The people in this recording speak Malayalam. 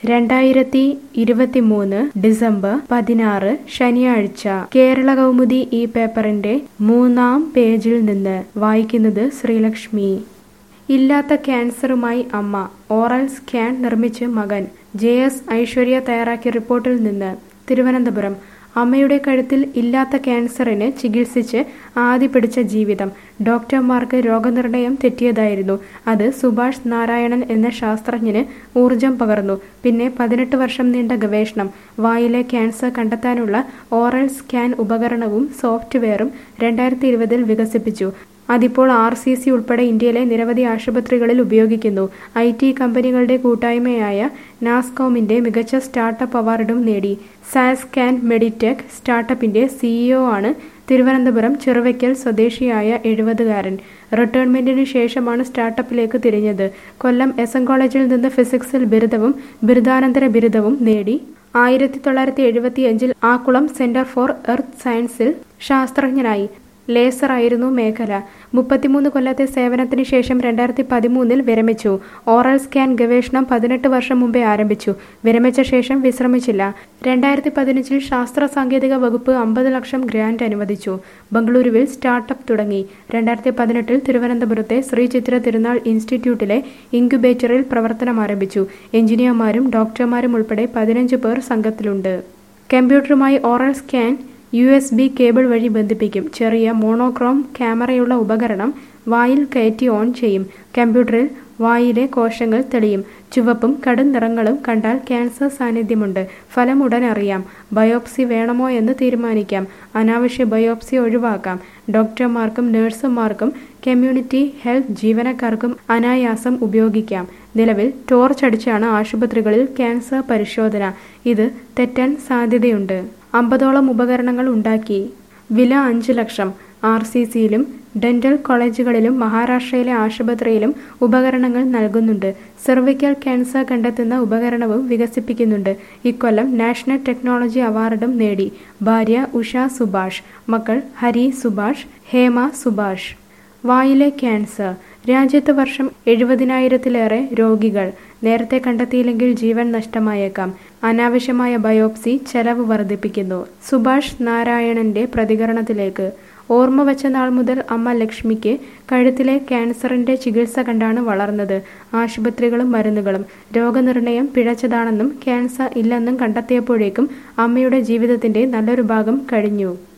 രണ്ടായിരത്തി ഇരുപത്തിമൂന്ന് ഡിസംബർ പതിനാറ് ശനിയാഴ്ച കേരള കൗമുദി ഈ പേപ്പറിന്റെ മൂന്നാം പേജിൽ നിന്ന് വായിക്കുന്നത് ശ്രീലക്ഷ്മി ഇല്ലാത്ത ക്യാൻസറുമായി അമ്മ ഓറൽ സ്കാൻ നിർമ്മിച്ച് മകൻ ജെ എസ് ഐശ്വര്യ തയ്യാറാക്കിയ റിപ്പോർട്ടിൽ നിന്ന് തിരുവനന്തപുരം അമ്മയുടെ കഴുത്തിൽ ഇല്ലാത്ത ക്യാൻസറിന് ചികിത്സിച്ച് ആദ്യ പിടിച്ച ജീവിതം ഡോക്ടർമാർക്ക് രോഗനിർണയം തെറ്റിയതായിരുന്നു അത് സുഭാഷ് നാരായണൻ എന്ന ശാസ്ത്രജ്ഞന് ഊർജം പകർന്നു പിന്നെ പതിനെട്ട് വർഷം നീണ്ട ഗവേഷണം വായിലെ ക്യാൻസർ കണ്ടെത്താനുള്ള ഓറൽ സ്കാൻ ഉപകരണവും സോഫ്റ്റ്വെയറും രണ്ടായിരത്തി ഇരുപതിൽ വികസിപ്പിച്ചു അതിപ്പോൾ ആർ സി സി ഉൾപ്പെടെ ഇന്ത്യയിലെ നിരവധി ആശുപത്രികളിൽ ഉപയോഗിക്കുന്നു ഐ ടി കമ്പനികളുടെ കൂട്ടായ്മയായ നാസ്കോമിന്റെ മികച്ച സ്റ്റാർട്ടപ്പ് അവാർഡും നേടി സാസ്കാൻ മെഡിടെക് സ്റ്റാർട്ടപ്പിന്റെ സിഇഒ ആണ് തിരുവനന്തപുരം ചെറുവയ്ക്കൽ സ്വദേശിയായ എഴുപതുകാരൻ റിട്ടയർമെന്റിന് ശേഷമാണ് സ്റ്റാർട്ടപ്പിലേക്ക് തിരിഞ്ഞത് കൊല്ലം എസ് എൻ കോളേജിൽ നിന്ന് ഫിസിക്സിൽ ബിരുദവും ബിരുദാനന്തര ബിരുദവും നേടി ആയിരത്തി തൊള്ളായിരത്തി എഴുപത്തിയഞ്ചിൽ ആക്കുളം സെന്റർ ഫോർ എർത്ത് സയൻസിൽ ശാസ്ത്രജ്ഞനായി ലേസർ ആയിരുന്നു മേഖല മുപ്പത്തിമൂന്ന് കൊല്ലത്തെ സേവനത്തിന് ശേഷം രണ്ടായിരത്തി പതിമൂന്നിൽ വിരമിച്ചു ഓറൽ സ്കാൻ ഗവേഷണം പതിനെട്ട് വർഷം മുമ്പേ ആരംഭിച്ചു വിരമിച്ച ശേഷം വിശ്രമിച്ചില്ല രണ്ടായിരത്തി പതിനഞ്ചിൽ ശാസ്ത്ര സാങ്കേതിക വകുപ്പ് അമ്പത് ലക്ഷം ഗ്രാന്റ് അനുവദിച്ചു ബംഗളൂരുവിൽ സ്റ്റാർട്ടപ്പ് തുടങ്ങി രണ്ടായിരത്തി പതിനെട്ടിൽ തിരുവനന്തപുരത്തെ ശ്രീ ചിത്ര തിരുനാൾ ഇൻസ്റ്റിറ്റ്യൂട്ടിലെ ഇൻക്യുബേറ്ററിൽ പ്രവർത്തനം ആരംഭിച്ചു എഞ്ചിനീയർമാരും ഡോക്ടർമാരും ഉൾപ്പെടെ പതിനഞ്ച് പേർ സംഘത്തിലുണ്ട് കമ്പ്യൂട്ടറുമായി oral scan U S B cable വഴി ബന്ധിപ്പിക്കും ചെറിയ മോണോക്രോം ക്യാമറയുള്ള ഉപകരണം വായിൽ കയറ്റി ഓൺ ചെയ്യും കമ്പ്യൂട്ടറിൽ വായിലെ കോശങ്ങൾ തെളിയും ചുവപ്പും കടും നിറങ്ങളും കണ്ടാൽ ക്യാൻസർ സാന്നിധ്യമുണ്ട് ഫലം ഉടൻ അറിയാം ബയോപ്സി വേണമോ എന്ന് തീരുമാനിക്കാം അനാവശ്യ ബയോപ്സി ഒഴിവാക്കാം ഡോക്ടർമാർക്കും നഴ്സുമാർക്കും കമ്മ്യൂണിറ്റി ഹെൽത്ത് ജീവനക്കാർക്കും അനായാസം ഉപയോഗിക്കാം നിലവിൽ ടോർച്ച് അടിച്ചാണ് ആശുപത്രികളിൽ ക്യാൻസർ പരിശോധന ഇത് തെറ്റാൻ സാധ്യതയുണ്ട് അമ്പതോളം ഉപകരണങ്ങൾ ഉണ്ടാക്കി വില അഞ്ച് ലക്ഷം ആർ സി സിയിലും ഡെന്റൽ കോളേജുകളിലും മഹാരാഷ്ട്രയിലെ ആശുപത്രിയിലും ഉപകരണങ്ങൾ നൽകുന്നുണ്ട് സെർവിക്കൽ ക്യാൻസർ കണ്ടെത്തുന്ന ഉപകരണവും വികസിപ്പിക്കുന്നുണ്ട് ഇക്കൊല്ലം നാഷണൽ ടെക്നോളജി അവാർഡും നേടി ഭാര്യ ഉഷ സുഭാഷ് മക്കൾ ഹരി സുഭാഷ് ഹേമ സുഭാഷ് വായിലെ ക്യാൻസർ രാജ്യത്ത് വർഷം എഴുപതിനായിരത്തിലേറെ രോഗികൾ നേരത്തെ കണ്ടെത്തിയില്ലെങ്കിൽ ജീവൻ നഷ്ടമായേക്കാം അനാവശ്യമായ ബയോപ്സി ചെലവ് വർദ്ധിപ്പിക്കുന്നു സുഭാഷ് നാരായണന്റെ പ്രതികരണത്തിലേക്ക് ഓർമ്മ വെച്ച നാൾ മുതൽ അമ്മ ലക്ഷ്മിക്ക് കഴുത്തിലെ ക്യാൻസറിന്റെ ചികിത്സ കണ്ടാണ് വളർന്നത് ആശുപത്രികളും മരുന്നുകളും രോഗനിർണയം പിഴച്ചതാണെന്നും ക്യാൻസർ ഇല്ലെന്നും കണ്ടെത്തിയപ്പോഴേക്കും അമ്മയുടെ ജീവിതത്തിന്റെ നല്ലൊരു ഭാഗം കഴിഞ്ഞു